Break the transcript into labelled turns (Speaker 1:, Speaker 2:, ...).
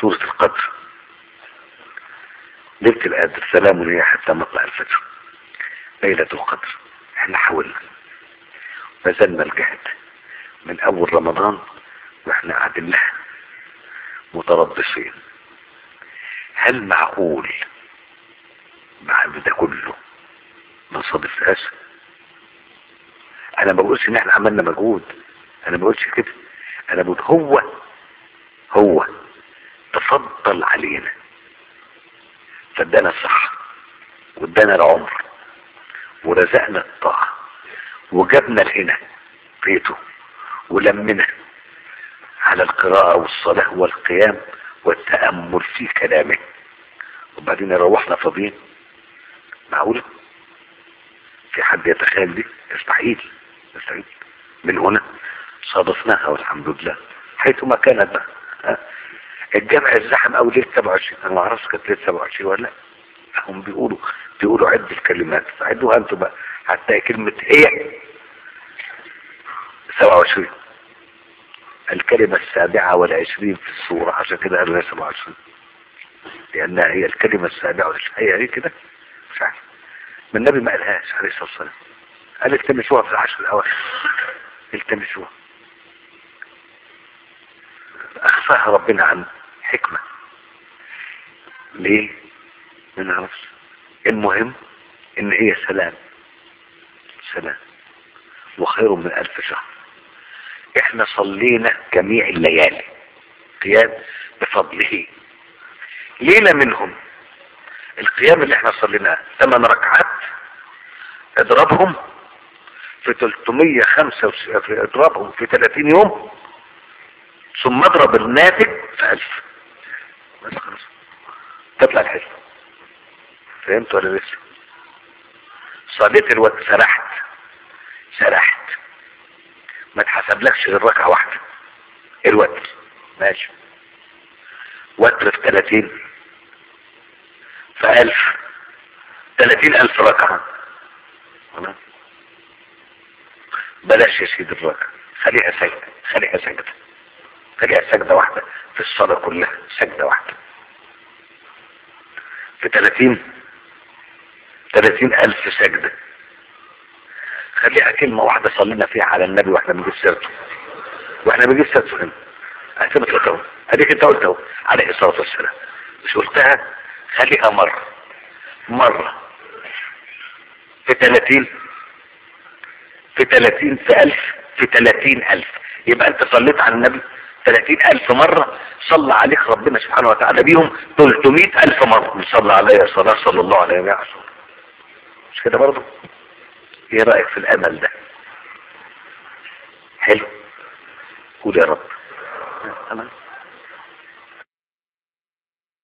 Speaker 1: سورة القدر ليلة القدر سلام هي حتى مطلع الفجر ليلة القدر احنا حاولنا بذلنا الجهد من اول رمضان واحنا قاعدين لها متربصين هل معقول بعد ده كله ما صادفهاش انا ما بقولش ان احنا عملنا مجهود انا ما بقولش كده انا بقول هو هو تفضل علينا فادانا الصحة وادانا العمر ورزقنا الطاعة وجبنا لهنا بيته ولمنا على القراءة والصلاة والقيام والتأمل في كلامه وبعدين روحنا فاضيين معقولة في حد يتخيل دي يستحيل يستحيل من هنا صادفناها والحمد لله حيثما كانت بقى ها؟ الجامع الزحم او ليله 27 انا ما اعرفش كانت ليله 27 ولا لا هم بيقولوا بيقولوا عد الكلمات فعدوها انتوا بقى حتى كلمه هي 27 الكلمة السابعة والعشرين في السورة عشان كده قالوا هي 27 لأنها هي الكلمة السابعة والعشرين هي هي كده مش عارف ما النبي ما قالهاش عليه الصلاة والسلام قال التمسوها في العشر الأواخر التمسوها أخفاها ربنا عن حكمة ليه؟ ما نعرفش المهم إن هي سلام سلام وخير من ألف شهر احنا صلينا جميع الليالي قيام بفضله ليلة منهم القيام اللي احنا صليناه ثمان ركعات اضربهم في 305 في اضربهم في 30 يوم ثم اضرب الناتج في 1000 بس خلاص تطلع الحزب فهمت ولا لسه صليت الوقت سرحت سرحت ما تحسبلكش غير ركعة واحدة الوتر ماشي وتر في 30 في 1000 30 ألف ركعة خلاص بلاش يا سيدي الركعة خليها سجدة خليها سجدة خليها سجدة واحدة في الصلاة كلها سجدة واحدة في 30 30 ألف سجدة خليها كلمة واحدة صلينا فيها على النبي واحنا بنجيب سيرته واحنا بنجيب سيرته هنا هتبقى قلت اهو اديك انت قلت اهو عليه الصلاة والسلام مش قلتها خليها مرة مرة في 30 في 30 في 1000 في 30 ألف يبقى انت صليت على النبي 30 ألف مرة صلى عليك ربنا سبحانه وتعالى بيهم 300 ألف مرة صلى عليه الصلاة صلى الله عليه وسلم مش كده برضه ايه رأيك في الامل ده حلو قول يا رب تمام